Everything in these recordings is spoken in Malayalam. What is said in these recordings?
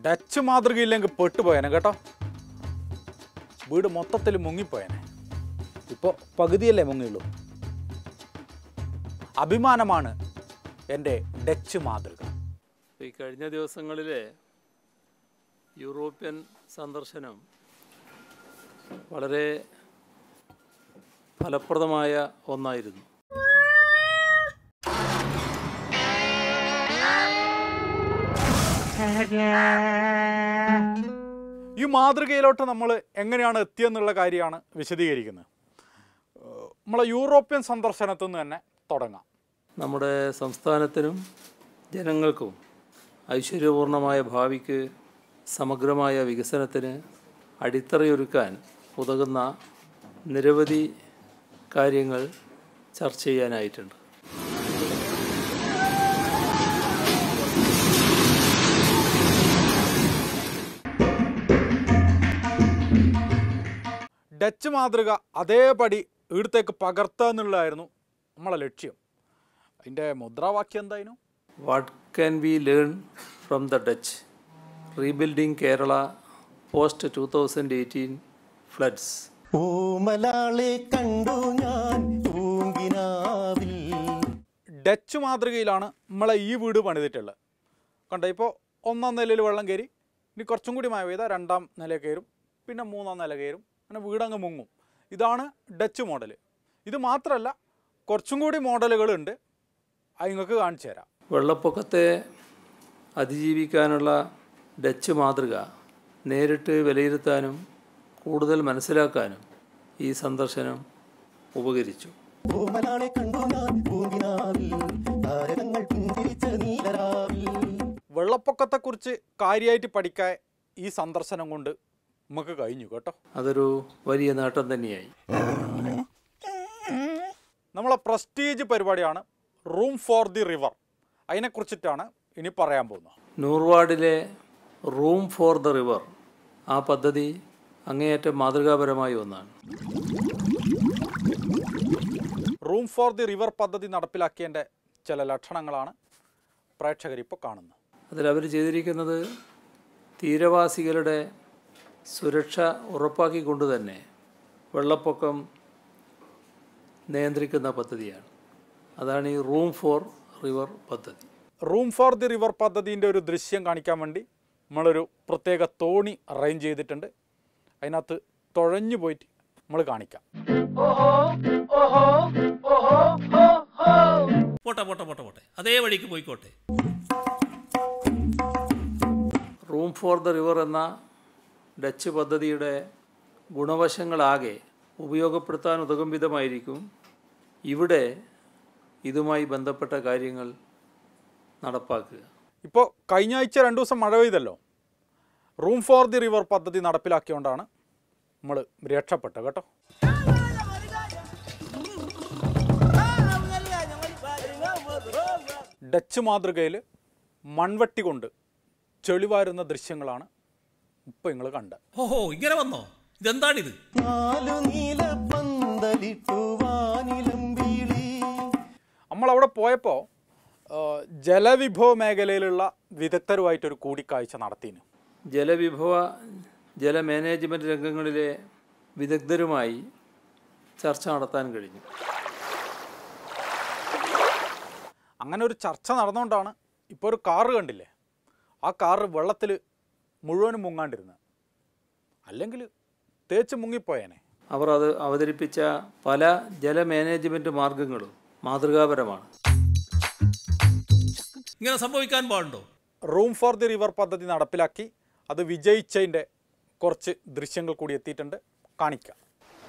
ഡച്ച് മാതൃകയില്ലെങ്കിൽ പെട്ടുപോയനെ കേട്ടോ വീട് മൊത്തത്തിൽ മുങ്ങിപ്പോയനെ ഇപ്പോൾ പകുതിയല്ലേ മുങ്ങിയുള്ളൂ അഭിമാനമാണ് എൻ്റെ ഡച്ച് മാതൃക ഈ കഴിഞ്ഞ ദിവസങ്ങളിലെ യൂറോപ്യൻ സന്ദർശനം വളരെ ഫലപ്രദമായ ഒന്നായിരുന്നു ഈ മാതൃകയിലോട്ട് നമ്മൾ എങ്ങനെയാണ് എത്തിയെന്നുള്ള കാര്യമാണ് വിശദീകരിക്കുന്നത് ഏഹ് നമ്മളെ യൂറോപ്യൻ സന്ദർശനത്തിൽ നിന്ന് തന്നെ തുടങ്ങാം നമ്മുടെ സംസ്ഥാനത്തിനും ജനങ്ങൾക്കും ഐശ്വര്യപൂർണമായ ഭാവിക്ക് സമഗ്രമായ വികസനത്തിന് അടിത്തറയൊരുക്കാൻ ഉതകുന്ന നിരവധി കാര്യങ്ങൾ ചർച്ച ചെയ്യാനായിട്ടുണ്ട് ഡച്ച് മാതൃക അതേപടി ഇവിടത്തേക്ക് പകർത്തുക എന്നുള്ളതായിരുന്നു നമ്മളെ ലക്ഷ്യം അതിൻ്റെ മുദ്രാവാക്യം എന്തായിരുന്നു what can we learn from the Dutch rebuilding Kerala post two thousand eighteen floods ഓമലാളെ കണ്ടു ഞാൻ പൂങ്കിനാവിൽ ഡച്ച് മാതൃകയിലാണ് നമ്മളെ ഈ വീട് പണിതിട്ടുള്ളത് കണ്ടോ ഇപ്പോൾ ഒന്നാം നിലയിൽ വെള്ളം കയറി ഇനി കുറച്ചും കൂടി മഴ പെയ്താൽ രണ്ടാം നില കയറും പിന്നെ മൂന്നാം നില കയറും അങ്ങനെ വീടങ്ങ് മുങ്ങും ഇതാണ് ഡച്ച് മോഡൽ ഇത് മാത്രമല്ല കുറച്ചും കൂടി മോഡലുകളുണ്ട് അത് നിങ്ങൾക്ക് കാണിച്ചു തരാം വെള്ളപ്പൊക്കത്തെ അതിജീവിക്കാനുള്ള ഡച്ച് മാതൃക നേരിട്ട് വിലയിരുത്താനും കൂടുതൽ മനസ്സിലാക്കാനും ഈ സന്ദർശനം ഉപകരിച്ചു ഓമലാളെ കണ്ടു ഞാൻ പൂങ്കിനാവിൽ താരകങ്ങൾ പുഞ്ചിരിച്ച നീലരാവിൽ വെള്ളപ്പൊക്കത്തെക്കുറിച്ച് കാര്യമായിട്ട് പഠിക്കാൻ ഈ സന്ദർശനം കൊണ്ട് നമുക്ക് കഴിഞ്ഞു കേട്ടോ അതൊരു വലിയ നേട്ടം തന്നെയായി നമ്മളെ പ്രസ്റ്റീജ് പരിപാടിയാണ് റൂം ഫോർ ദി റിവർ അതിനെക്കുറിച്ചിട്ടാണ് ഇനി പറയാൻ പോകുന്നത് നൂർവാഡിലെ റൂം ഫോർ ദ റിവർ ആ പദ്ധതി അങ്ങേയറ്റം മാതൃകാപരമായ ഒന്നാണ് റൂം ഫോർ ദി റിവർ പദ്ധതി നടപ്പിലാക്കിയതിൻ്റെ ചില ലക്ഷണങ്ങളാണ് പ്രേക്ഷകർ ഇപ്പോൾ കാണുന്നത് അതിലവർ ചെയ്തിരിക്കുന്നത് തീരവാസികളുടെ സുരക്ഷ ഉറപ്പാക്കിക്കൊണ്ട് തന്നെ വെള്ളപ്പൊക്കം നിയന്ത്രിക്കുന്ന പദ്ധതിയാണ് അതാണ് ഈ റൂം ഫോർ റിവർ പദ്ധതി റൂം ഫോർ ദി റിവർ പദ്ധതിൻ്റെ ഒരു ദൃശ്യം കാണിക്കാൻ വേണ്ടി നമ്മളൊരു പ്രത്യേക തോണി അറേഞ്ച് ചെയ്തിട്ടുണ്ട് അതിനകത്ത് തുഴഞ്ഞു പോയിട്ട് നമ്മൾ കാണിക്കാം പോട്ടെ പോട്ടെ പോട്ടെ പോട്ടെ അതേ വഴിക്ക് പോയിക്കോട്ടെ റൂം ഫോർ ദ റിവർ എന്ന ഡച്ച് പദ്ധതിയുടെ ഗുണവശങ്ങളാകെ ഉപയോഗപ്പെടുത്താൻ ഉതകും വിധമായിരിക്കും ഇവിടെ ഇതുമായി ബന്ധപ്പെട്ട കാര്യങ്ങൾ നടപ്പാക്കുക ഇപ്പോൾ കഴിഞ്ഞ ആഴ്ച രണ്ട് ദിവസം മഴ പെയ്തല്ലോ റൂം ഫോർ ദി റിവർ പദ്ധതി നടപ്പിലാക്കിയോണ്ടാണ് നമ്മൾ രക്ഷപ്പെട്ടത് കേട്ടോ ഡച്ച് മാതൃകയിൽ മൺവെട്ടി കൊണ്ട് ചെളിവാരുന്ന ദൃശ്യങ്ങളാണ് ഇപ്പോൾ നിങ്ങൾ കണ്ടത് ഓഹോ ഇങ്ങനെ വന്നോ ഇതെന്താണിത് നാലു നീല പന്തലിട്ടു വാനിലും വീളി നമ്മളവിടെ പോയപ്പോൾ ജലവിഭവ മേഖലയിലുള്ള വിദഗ്ധരുമായിട്ടൊരു കൂടിക്കാഴ്ച നടത്തിയിരുന്നു ജലവിഭവ ജല മാനേജ്മെൻറ്റ് രംഗങ്ങളിലെ വിദഗ്ധരുമായി ചർച്ച നടത്താൻ കഴിഞ്ഞു അങ്ങനെ ഒരു ചർച്ച നടന്നുകൊണ്ടാണ് ഇപ്പോൾ ഒരു കാറ് കണ്ടില്ലേ ആ കാറ് വെള്ളത്തിൽ മുഴുവനും മുങ്ങാണ്ടിരുന്നത് അല്ലെങ്കിൽ തേച്ച് മുങ്ങിപ്പോയേനെ അവർ അത് അവതരിപ്പിച്ച പല ജല മാനേജ്മെൻറ്റ് മാർഗങ്ങളും മാതൃകാപരമാണ് ഇങ്ങനെ സംഭവിക്കാൻ പാടുണ്ടോ റൂം ഫോർ ദി റിവർ പദ്ധതി നടപ്പിലാക്കി അത് വിജയിച്ചതിൻ്റെ കുറച്ച് ദൃശ്യങ്ങൾ കൂടി എത്തിയിട്ടുണ്ട് കാണിക്കാം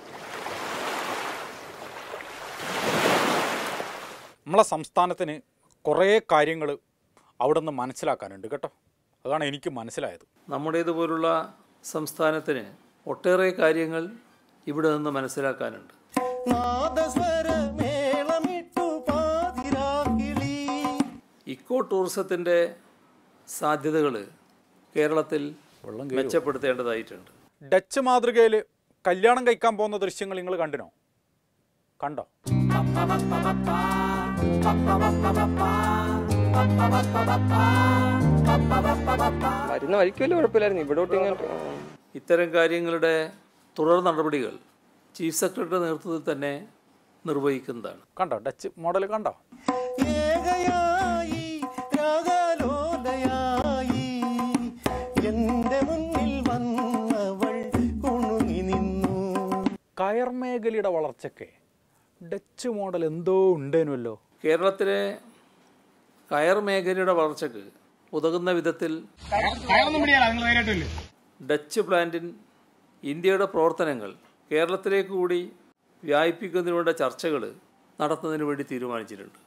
നമ്മളെ സംസ്ഥാനത്തിന് കുറേ കാര്യങ്ങൾ അവിടെ നിന്ന് മനസ്സിലാക്കാനുണ്ട് കേട്ടോ അതാണ് എനിക്ക് മനസ്സിലായത് നമ്മുടേതുപോലുള്ള സംസ്ഥാനത്തിന് ഒട്ടേറെ കാര്യങ്ങൾ ഇവിടെ നിന്ന് മനസ്സിലാക്കാനുണ്ട് നാദസ്വര മേളമിട്ടു പാതിരാക്കിളി ഇക്കോ ടൂറിസത്തിൻ്റെ സാധ്യതകൾ കേരളത്തിൽ വെള്ളം മെച്ചപ്പെടുത്തേണ്ടതായിട്ടുണ്ട് ഡച്ച് മാതൃകയിൽ കല്യാണം കഴിക്കാൻ പോകുന്ന ദൃശ്യങ്ങൾ നിങ്ങൾ കണ്ടിനോ കണ്ടോ വരുന്ന വഴിക്ക് വലിയ കുഴപ്പമില്ലായിരുന്നു ഇവിടോട്ട് ഇങ്ങനെ ഇത്തരം കാര്യങ്ങളുടെ തുടർ നടപടികൾ ചീഫ് സെക്രട്ടറിയുടെ നേതൃത്വത്തിൽ തന്നെ നിർവഹിക്കുന്നതാണ് കണ്ടോ ഡച്ച് മോഡൽ കണ്ടോ ഏകയായി രാഗലോലയായി എന്റെ മുന്നിൽ വന്നവൾ കുണുങ്ങി നിന്നു കയർ മേഖലയുടെ വളർച്ചയ്ക്ക് ഡച്ച് മോഡൽ എന്തോ ഉണ്ടേനുമല്ലോ കേരളത്തിലെ കയർ മേഖലയുടെ വളർച്ചയ്ക്ക് ഉതകുന്ന വിധത്തിൽ ഡച്ച് പ്ലാന്റിൻ ഇന്ത്യയുടെ പ്രവർത്തനങ്ങൾ കേരളത്തിലേക്ക് കൂടി വ്യാപിപ്പിക്കുന്നതിനുള്ള ചർച്ചകൾ നടത്തുന്നതിന് വേണ്ടി തീരുമാനിച്ചിട്ടുണ്ട്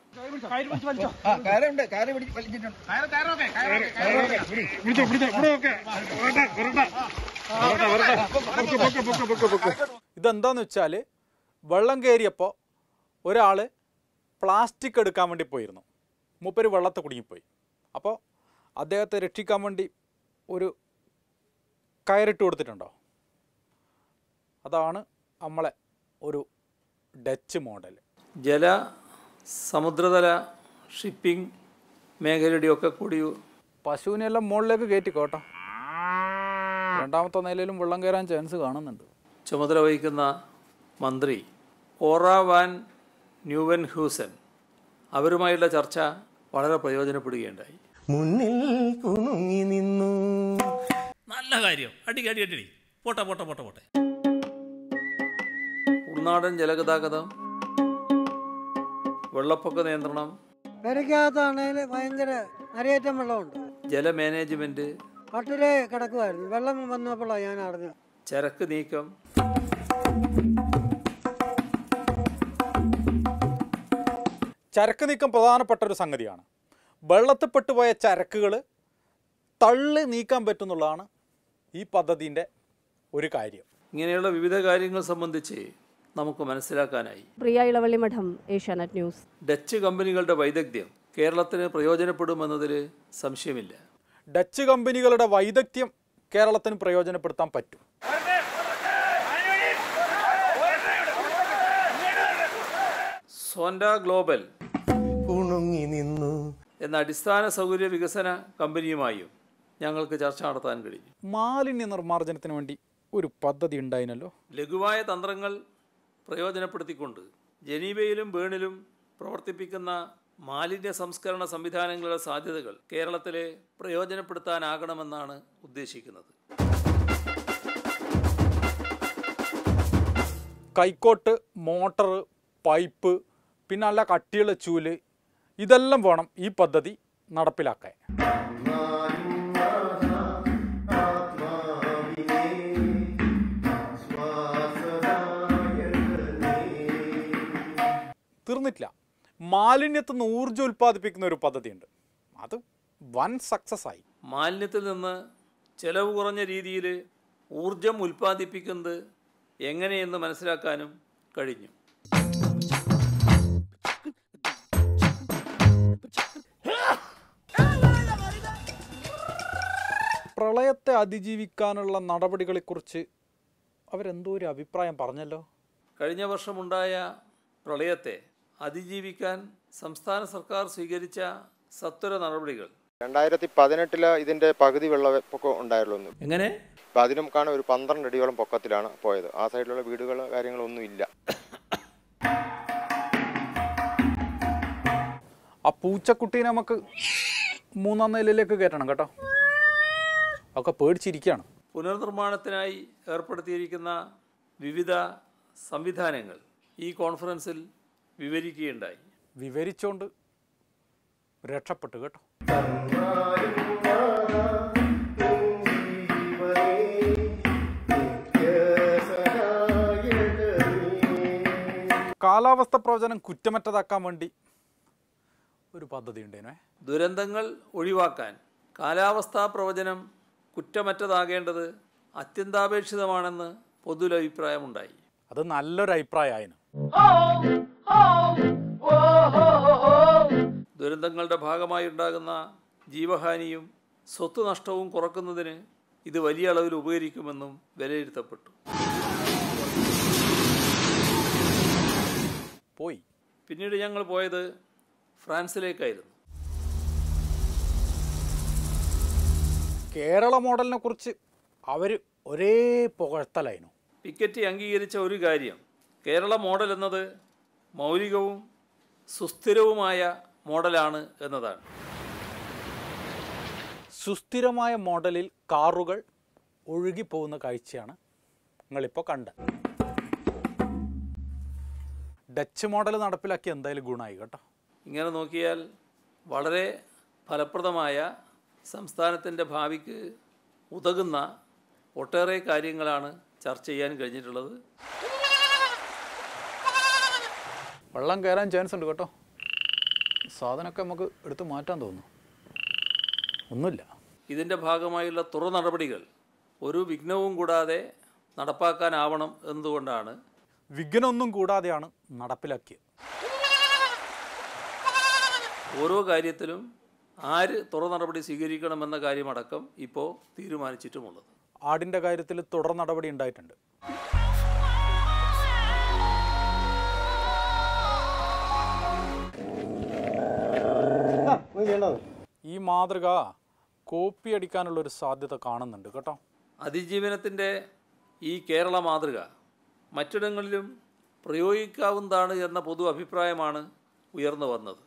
ഇതെന്താന്ന് വെച്ചാൽ വെള്ളം കയറിയപ്പോൾ ഒരാൾ പ്ലാസ്റ്റിക് എടുക്കാൻ വേണ്ടി പോയിരുന്നു മൂപ്പര് വെള്ളത്തിൽ കുടുങ്ങിപ്പോയി അപ്പോൾ അദ്ദേഹത്തെ രക്ഷിക്കാൻ വേണ്ടി ഒരു കയറിട്ട് കൊടുത്തിട്ടുണ്ടോ അതാണ് നമ്മളെ ഒരു ഡച്ച് മോഡൽ ജല സമുദ്രതല ഷിപ്പിംഗ് മേഖലയുടെയൊക്കെ കൂടി പശുവിനെല്ലാം മുകളിലേക്ക് കയറ്റിക്കോട്ടോ രണ്ടാമത്തെ നിലയിലും വെള്ളം കയറാൻ ചാൻസ് കാണുന്നുണ്ട് ചുമതല വഹിക്കുന്ന മന്ത്രി ഓറ വാൻ ന്യൂവൻ ഹ്യൂസൻ അവരുമായുള്ള ചർച്ച വളരെ പ്രയോജനപ്പെടുകയുണ്ടായി മുന്നിൽ കുണുങ്ങി നിന്നു നല്ല കാര്യം അടി അടി അടി അടി. പോട്ടെ പോട്ടെ പോട്ടെ പോട്ടെ ഉൾനാടൻ ജലഗതാഗതം വെള്ളപ്പൊക്ക നിയന്ത്രണം പെരയ്ക്കകത്താണേൽ ഭയങ്കര അരയേറ്റം വെള്ളമുണ്ട് ജല മാനേജ്മെൻറ്റ് പട്ടിലെ കിടക്കുമായിരുന്നു വെള്ളം വന്നപ്പോഴാണ് ഞാൻ അറിഞ്ഞത് ചരക്ക് നീക്കം ചരക്ക് നീക്കം പ്രധാനപ്പെട്ട ഒരു സംഗതിയാണ് വെള്ളത്തിൽ പോയ ചരക്കുകൾ തള്ളി നീക്കാൻ പറ്റുന്നുള്ളതാണ് ഈ പദ്ധതിൻ്റെ ഒരു കാര്യം ഇങ്ങനെയുള്ള വിവിധ കാര്യങ്ങൾ സംബന്ധിച്ച് നമുക്ക് മനസ്സിലാക്കാനായി പ്രിയ ഇളവള്ളി മഠം ഏഷ്യാനെറ്റ് ന്യൂസ് ഡച്ച് കമ്പനികളുടെ വൈദഗ്ധ്യം കേരളത്തിന് പ്രയോജനപ്പെടുമെന്നതിൽ സംശയമില്ല ഡച്ച് കമ്പനികളുടെ വൈദഗ്ധ്യം കേരളത്തിന് പ്രയോജനപ്പെടുത്താൻ പറ്റും സോൻഡ ഗ്ലോബൽ കുണുങ്ങി നിന്നു എന്ന അടിസ്ഥാന സൗകര്യ വികസന കമ്പനിയുമായും ഞങ്ങൾക്ക് ചർച്ച നടത്താൻ കഴിഞ്ഞു മാലിന്യ നിർമ്മാർജ്ജനത്തിന് വേണ്ടി ഒരു പദ്ധതി ഉണ്ടായിനല്ലോ ലഘുവായ തന്ത്രങ്ങൾ പ്രയോജനപ്പെടുത്തിക്കൊണ്ട് ജനീവയിലും ബേണിലും പ്രവർത്തിപ്പിക്കുന്ന മാലിന്യ സംസ്കരണ സംവിധാനങ്ങളുടെ സാധ്യതകൾ കേരളത്തിലെ പ്രയോജനപ്പെടുത്താനാകണമെന്നാണ് ഉദ്ദേശിക്കുന്നത് കൈക്കോട്ട് മോട്ടർ പൈപ്പ് പിന്നെ നല്ല കട്ടിയുള്ള ചൂല് ഇതെല്ലാം വേണം ഈ പദ്ധതി നടപ്പിലാക്കാൻ തീർന്നിട്ടില്ല മാലിന്യത്തിൽ നിന്ന് ഊർജ്ജം ഉൽപ്പാദിപ്പിക്കുന്ന ഒരു പദ്ധതിയുണ്ട് അത് വൻ സക്സസ് ആയി മാലിന്യത്തിൽ നിന്ന് ചെലവ് കുറഞ്ഞ രീതിയിൽ ഊർജം ഉൽപ്പാദിപ്പിക്കുന്നത് എങ്ങനെയെന്ന് മനസ്സിലാക്കാനും കഴിഞ്ഞു പ്രളയത്തെ അതിജീവിക്കാനുള്ള നടപടികളെക്കുറിച്ച് അവരെന്തോ ഒരു അഭിപ്രായം പറഞ്ഞല്ലോ കഴിഞ്ഞ വർഷമുണ്ടായ പ്രളയത്തെ അതിജീവിക്കാൻ സംസ്ഥാന സർക്കാർ സ്വീകരിച്ച സത്വര നടപടികൾ രണ്ടായിരത്തി പതിനെട്ടില് ഇതിന്റെ പകുതി വെള്ളപ്പൊക്കം ഉണ്ടായുള്ളൂ എങ്ങനെ ഇപ്പൊ അതിനും കാണാൻ ഒരു പന്ത്രണ്ട് അടിയോളം പൊക്കത്തിലാണ് പോയത് ആ സൈഡിലുള്ള വീടുകൾ കാര്യങ്ങളൊന്നും ഇല്ല ആ പൂച്ചക്കുട്ടീനെ നമുക്ക് മൂന്നാം നിലയിലേക്ക് കയറ്റണം കേട്ടോ ഒക്കെ പേടിച്ചിരിക്കുകയാണ് പുനർനിർമ്മാണത്തിനായി ഏർപ്പെടുത്തിയിരിക്കുന്ന വിവിധ സംവിധാനങ്ങൾ ഈ കോൺഫറൻസിൽ വിവരിക്കുകയുണ്ടായി വിവരിച്ചോണ്ട് രക്ഷപ്പെട്ടു കേട്ടോ കാലാവസ്ഥ പ്രവചനം കുറ്റമറ്റതാക്കാൻ വേണ്ടി ഒരു പദ്ധതി ഉണ്ടേനേ ദുരന്തങ്ങൾ ഒഴിവാക്കാൻ കാലാവസ്ഥാ പ്രവചനം കുറ്റമറ്റതാകേണ്ടത് അത്യന്താപേക്ഷിതമാണെന്ന് പൊതുവിലഭിപ്രായമുണ്ടായി അത് നല്ലൊരു അഭിപ്രായമായിരുന്നു ദുരന്തങ്ങളുടെ ഭാഗമായി ഉണ്ടാകുന്ന ജീവഹാനിയും സ്വത്ത് നഷ്ടവും കുറക്കുന്നതിന് ഇത് വലിയ അളവിൽ ഉപകരിക്കുമെന്നും വിലയിരുത്തപ്പെട്ടു പോയി പിന്നീട് ഞങ്ങൾ പോയത് ഫ്രാൻസിലേക്കായിരുന്നു കേരള മോഡലിനെ കുറിച്ച് അവർ ഒരേ പുകഴ്ത്തലായിരുന്നു പിക്കറ്റി അംഗീകരിച്ച ഒരു കാര്യം കേരള മോഡൽ എന്നത് മൗലികവും സുസ്ഥിരവുമായ മോഡലാണ് എന്നതാണ് സുസ്ഥിരമായ മോഡലിൽ കാറുകൾ ഒഴുകിപ്പോകുന്ന കാഴ്ചയാണ് നിങ്ങളിപ്പോൾ കണ്ടത് ഡച്ച് മോഡൽ നടപ്പിലാക്കി എന്തായാലും ഗുണമായി കേട്ടോ ഇങ്ങനെ നോക്കിയാൽ വളരെ ഫലപ്രദമായ സംസ്ഥാനത്തിൻ്റെ ഭാവിക്ക് ഉതകുന്ന ഒട്ടേറെ കാര്യങ്ങളാണ് ചർച്ച ചെയ്യാൻ കഴിഞ്ഞിട്ടുള്ളത് വെള്ളം കയറാൻ ചാൻസ് ഉണ്ട് കേട്ടോ സാധനമൊക്കെ നമുക്ക് എടുത്ത് മാറ്റാൻ തോന്നുന്നു ഒന്നുമില്ല ഇതിൻ്റെ ഭാഗമായുള്ള തുറ നടപടികൾ ഒരു വിഘ്നവും കൂടാതെ നടപ്പാക്കാനാവണം എന്നതുകൊണ്ടാണ് വിഘ്നമൊന്നും കൂടാതെയാണ് നടപ്പിലാക്കിയത് ഓരോ കാര്യത്തിലും ആര് തുറ നടപടി സ്വീകരിക്കണമെന്ന കാര്യമടക്കം ഇപ്പോൾ തീരുമാനിച്ചിട്ടുമുള്ളത് ആടിൻ്റെ കാര്യത്തിൽ തുടർ നടപടി ഉണ്ടായിട്ടുണ്ട് ഈ മാതൃക കോപ്പി അടിക്കാനുള്ള ഒരു സാധ്യത കാണുന്നുണ്ട് കേട്ടോ അതിജീവനത്തിൻ്റെ ഈ കേരള മാതൃക മറ്റിടങ്ങളിലും പ്രയോഗിക്കാവുന്നതാണ് എന്ന പൊതു അഭിപ്രായമാണ് ഉയർന്നു വന്നത്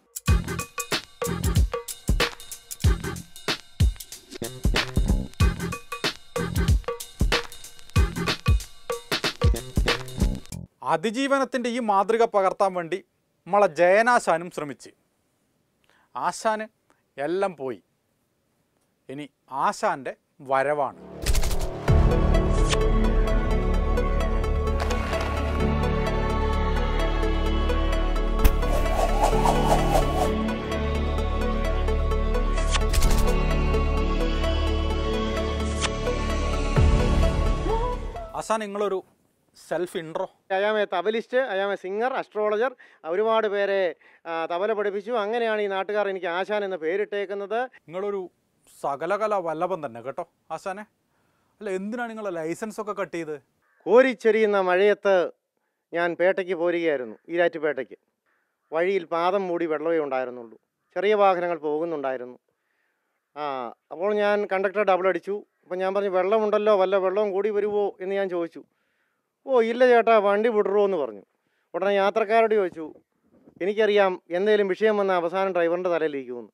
അതിജീവനത്തിൻ്റെ ഈ മാതൃക പകർത്താൻ വേണ്ടി നമ്മളെ ജയനാശാനും ശ്രമിച്ച് ആശാന് എല്ലാം പോയി ഇനി ആശാൻ്റെ വരവാണ് ആശാൻ നിങ്ങളൊരു self intro I am a tablist I am a singer astrologer ഒരുപാട് പേരെ ആ, തബല പഠിപ്പിച്ചു അങ്ങനെയാണ് ഈ നാട്ടുകാർ എനിക്ക് ആശാൻ എന്ന പേരിട്ടേക്കുന്നത് നിങ്ങളൊരു സകലകല വല്ലഭം തന്നെ കേട്ടോ ആശാനെ അല്ല എന്തിനാണ് നിങ്ങളെ ലൈസൻസ് ഒക്കെ കട്ട് ചെയ്ത് കോരിച്ചെരിയുന്ന മഴയത്ത് ഞാൻ പേട്ടയ്ക്ക് പോരുകയായിരുന്നു ഈരാറ്റുപേട്ടയ്ക്ക് വഴിയിൽ പാദം മൂടി വെള്ളമേ ഉണ്ടായിരുന്നുള്ളൂ ചെറിയ വാഹനങ്ങൾ പോകുന്നുണ്ടായിരുന്നു ആ അപ്പോൾ ഞാൻ കണ്ടക്ടർ ഡബിൾ അടിച്ചു അപ്പോൾ ഞാൻ പറഞ്ഞു വെള്ളമുണ്ടല്ലോ വല്ല വെള്ളവും കൂടി വരുമോ എന്ന് ഞാൻ ചോദിച്ചു ഓ ഇല്ല ചേട്ടാ വണ്ടി വിടരുമോ എന്ന് പറഞ്ഞു ഉടനെ യാത്രക്കാരോട് ചോദിച്ചു എനിക്കറിയാം എന്തെങ്കിലും വിഷയം വന്ന അവസാനം ഡ്രൈവറിൻ്റെ തലയിലിരിക്കുമെന്ന്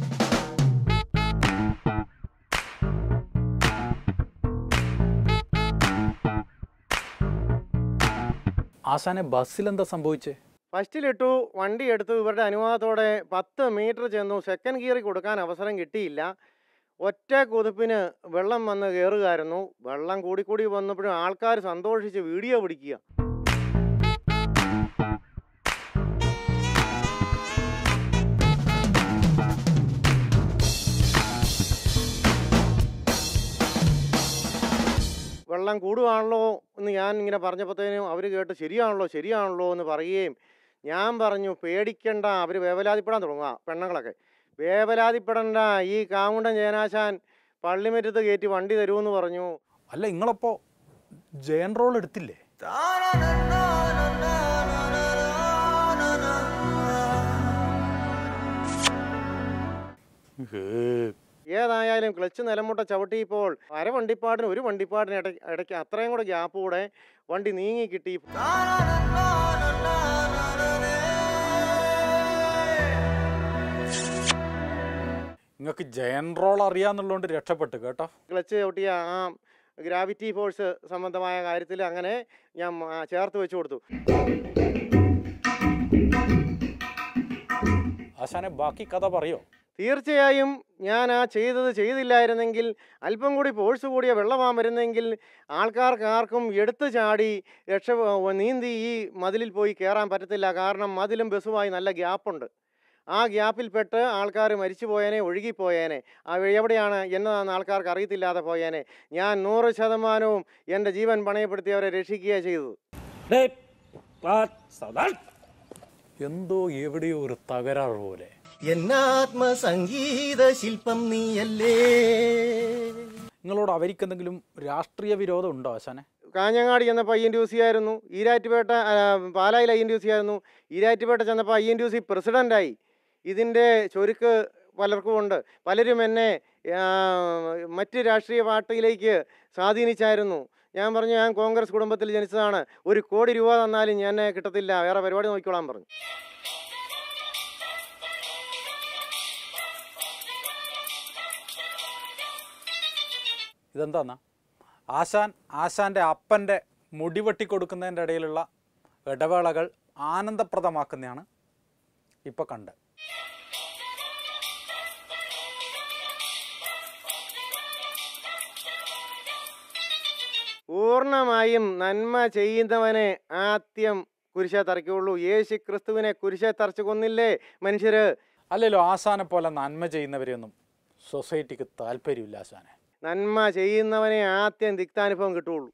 ആശാനെ ബസ്സിൽ എന്താ സംഭവിച്ചേ ഫസ്റ്റിലിട്ടു വണ്ടി എടുത്തു ഇവരുടെ അനുവാദത്തോടെ പത്ത് മീറ്റർ ചെന്നു സെക്കൻഡ് ഗിയറിൽ കൊടുക്കാൻ അവസരം കിട്ടിയില്ല ഒറ്റ കുതിപ്പിന് വെള്ളം വന്ന് കയറുകയായിരുന്നു വെള്ളം കൂടിക്കൂടി വന്നപ്പോഴും ആൾക്കാർ സന്തോഷിച്ച് വീഡിയോ പിടിക്കുക വെള്ളം കൂടുകയാണല്ലോ എന്ന് ഞാൻ ഇങ്ങനെ പറഞ്ഞപ്പോഴത്തേനും അവർ കേട്ട് ശരിയാണല്ലോ ശരിയാണല്ലോ എന്ന് പറയുകയും ഞാൻ പറഞ്ഞു പേടിക്കണ്ട അവർ വേവലാതിപ്പെടാൻ തുടങ്ങുക പെണ്ണുങ്ങളൊക്കെ വേവലാതിപ്പെടണ്ട ഈ കാമുണ്ടൻ ജയനാശാൻ പള്ളിമറ്റത്ത് കയറ്റി വണ്ടി തരുമെന്ന് പറഞ്ഞു അല്ല നിങ്ങളപ്പോൾ ജയൻ റോൾ എടുത്തില്ലേ ഹേ, ഏതായാലും ക്ലച്ച് നിലമുട്ട ചവിട്ടിയപ്പോൾ അര വണ്ടിപ്പാടിന് ഒരു വണ്ടിപ്പാടിന് ഇട ഇടയ്ക്ക് അത്രയും കൂടെ ഗ്യാപ്പ് കൂടെ വണ്ടി നീങ്ങി കിട്ടി നിങ്ങൾക്ക് ജയൻ റോൾ അറിയാന്നുള്ളതുകൊണ്ട് രക്ഷപ്പെട്ടു കേട്ടോ ക്ലച്ച് ചവിട്ടിയ ആ ഗ്രാവിറ്റി ഫോഴ്സ് സംബന്ധമായ കാര്യത്തിൽ അങ്ങനെ ഞാൻ ആ, ചേർത്ത് വെച്ച് കൊടുത്തു ആശാനെ ബാക്കി കഥ പറയോ തീർച്ചയായും ഞാൻ ആ ചെയ്തത് ചെയ്തില്ലായിരുന്നെങ്കിൽ അല്പം കൂടി ഫോഴ്സ് കൂടിയ വെള്ളമാ വരുന്നെങ്കിൽ ആൾക്കാർക്ക് ആർക്കും എടുത്തു ചാടി രക്ഷ നീന്തി ഈ മതിലിൽ പോയി കയറാൻ പറ്റത്തില്ല കാരണം മതിലും ബസ്സുമായി നല്ല ഗ്യാപ്പുണ്ട് ആ ഗ്യാപ്പിൽപ്പെട്ട് ആൾക്കാർ മരിച്ചു പോയേനെ ഒഴുകിപ്പോയേനെ ആ എവിടെയാണ് എന്നതാണെന്ന് ആൾക്കാർക്ക് അറിയത്തില്ലാതെ പോയേനെ ഞാൻ നൂറ് ശതമാനവും എൻ്റെ ജീവൻ പണയപ്പെടുത്തി അവരെ രക്ഷിക്കുകയാണ് ചെയ്തത് എന്തോ എവിടെയോ ഒരു തകരാറ് പോലെ എന്നാത്മസംഗീത ശില്പം നീയല്ലേ നിങ്ങളോട് അവർക്ക് എന്തെങ്കിലും രാഷ്ട്രീയ വിരോധം ഉണ്ടോ ആശാനെ കാഞ്ഞങ്ങാട് ചെന്നപ്പോൾ ഐ എൻ ടി സി ആയിരുന്നു ഈരാറ്റുപേട്ട ആ, പാലായിൽ ഐ എൻ ടി സി ആയിരുന്നു ഈരാറ്റുപേട്ട ചെന്നപ്പോൾ ഐ എൻ ടി സി പ്രസിഡൻ്റായി ഇതിൻ്റെ ചൊരുക്ക് പലർക്കും ഉണ്ട് പലരും എന്നെ ആ, മറ്റ് രാഷ്ട്രീയ പാർട്ടിയിലേക്ക് സ്വാധീനിച്ചായിരുന്നു ഞാൻ പറഞ്ഞു ഞാൻ കോൺഗ്രസ് കുടുംബത്തിൽ ജനിച്ചതാണ് ഒരു കോടി രൂപ തന്നാലും ഞാൻ കിട്ടത്തില്ല വേറെ പരിപാടി നോക്കിക്കോളാൻ പറഞ്ഞു ഇതെന്താന്നാ ആശാൻ ആശാൻ്റെ അപ്പൻ്റെ മുടി വെട്ടി കൊടുക്കുന്നതിൻ്റെ ഇടയിലുള്ള ഇടവേളകൾ ആനന്ദപ്രദമാക്കുന്നതാണ് ഇപ്പോൾ കണ്ട് പൂർണ്ണമായും നന്മ ചെയ്യുന്നവനെ ആദ്യം കുരിശെ തറയ്ക്കുള്ളൂ യേശു ക്രിസ്തുവിനെ കുരിശെ തറച്ചു കൊന്നില്ലേ മനുഷ്യര് അല്ലല്ലോ ആശാനെ പോലെ നന്മ ചെയ്യുന്നവരെയൊന്നും സൊസൈറ്റിക്ക് താല്പര്യമില്ല ആശാനെ നന്മ ചെയ്യുന്നവനെ ആദ്യം ദിക്താനുഭവം കിട്ടുള്ളൂ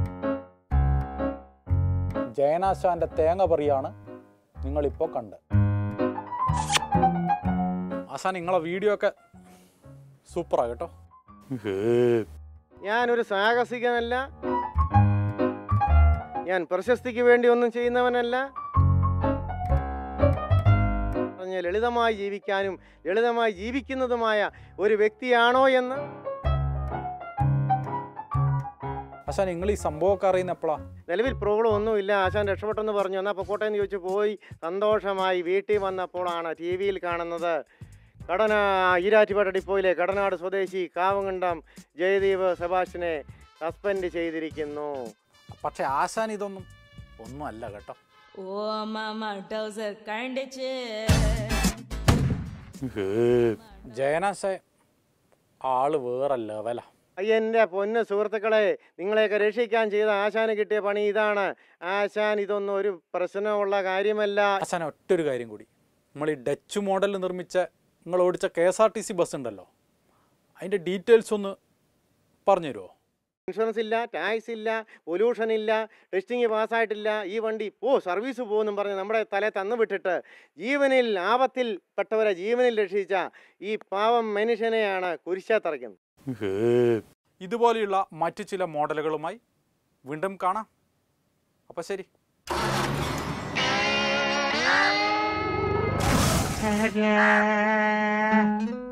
ജയനാശാന്റെ തേങ്ങ പറിയാണ് നിങ്ങളിപ്പോൾ കണ്ട് ആശാൻ നിങ്ങളെ വീഡിയോ ഒക്കെ സൂപ്പറാ കേട്ടോ ഞാനൊരു സാഹസികനല്ല ഞാൻ പ്രശസ്തിക്ക് വേണ്ടി ഒന്നും ചെയ്യുന്നവനല്ല പറഞ്ഞ ലളിതമായി ജീവിക്കാനും ലളിതമായി ജീവിക്കുന്നതുമായ ഒരു വ്യക്തിയാണോ എന്ന് ആശാൻ നിങ്ങൾ ഈ സംഭവമൊക്കെ അറിയുന്ന എപ്പോഴാ നിലവിൽ പ്രോബ്ലം ഒന്നുമില്ല ആശാൻ രക്ഷപ്പെട്ടെന്ന് പറഞ്ഞു എന്നാൽ പൊക്കോട്ടെ എന്ന് ചോദിച്ചു പോയി സന്തോഷമായി വീട്ടിൽ വന്നപ്പോഴാണ് ടി വിയിൽ കാണുന്നത് കടന ഈരാറ്റുപേട്ട ഡിപ്പോയിലെ കടനാട് സ്വദേശി കാവുകണ്ടം ജയദീപ് സെബാസ്റ്റിനെ സസ്പെൻഡ് ചെയ്തിരിക്കുന്നു പക്ഷെ ആശാൻ ഇതൊന്നും ഒന്നും അല്ല കേട്ടോ ഓ മാമ ടൗസർ കണ്ടിച്ച് ജയനാശ ആള് വേറെ ലെവലാ അയ്യൻ്റെ പൊന്ന് സുഹൃത്തുക്കളെ നിങ്ങളെയൊക്കെ രക്ഷിക്കാൻ ചെയ്ത ആശാന് കിട്ടിയ പണി ഇതാണ് ആശാൻ ഇതൊന്നും ഒരു പ്രശ്നമുള്ള കാര്യമല്ല ആശാൻ ഒറ്റൊരു കാര്യം കൂടി നമ്മൾ ഈ ഡച്ച് മോഡലിൽ നിർമ്മിച്ച നിങ്ങൾ ഓടിച്ച K S R T C bus ഉണ്ടല്ലോ അതിൻ്റെ ഡീറ്റെയിൽസ് ഒന്ന് പറഞ്ഞു തരുമോ ഇൻഷുറൻസ് ഇല്ല ടാക്സ് ഇല്ല പൊല്യൂഷൻ ഇല്ല ടെസ്റ്റിംഗ് പാസ്സായിട്ടില്ല ഈ വണ്ടി പോ സർവീസ് പോകുമെന്നും പറഞ്ഞ് നമ്മുടെ തലേ തന്നു വിട്ടിട്ട് ജീവനിൽ ആപത്തിൽ പെട്ടവരെ ജീവനിൽ രക്ഷിച്ച ഈ പാവം മനുഷ്യനെയാണ് കുരിശാത്തറയ്ക്കുന്നത് ഇതുപോലെയുള്ള മറ്റു ചില മോഡലുകളുമായി വീണ്ടും കാണാം അപ്പം ശരി Yeah.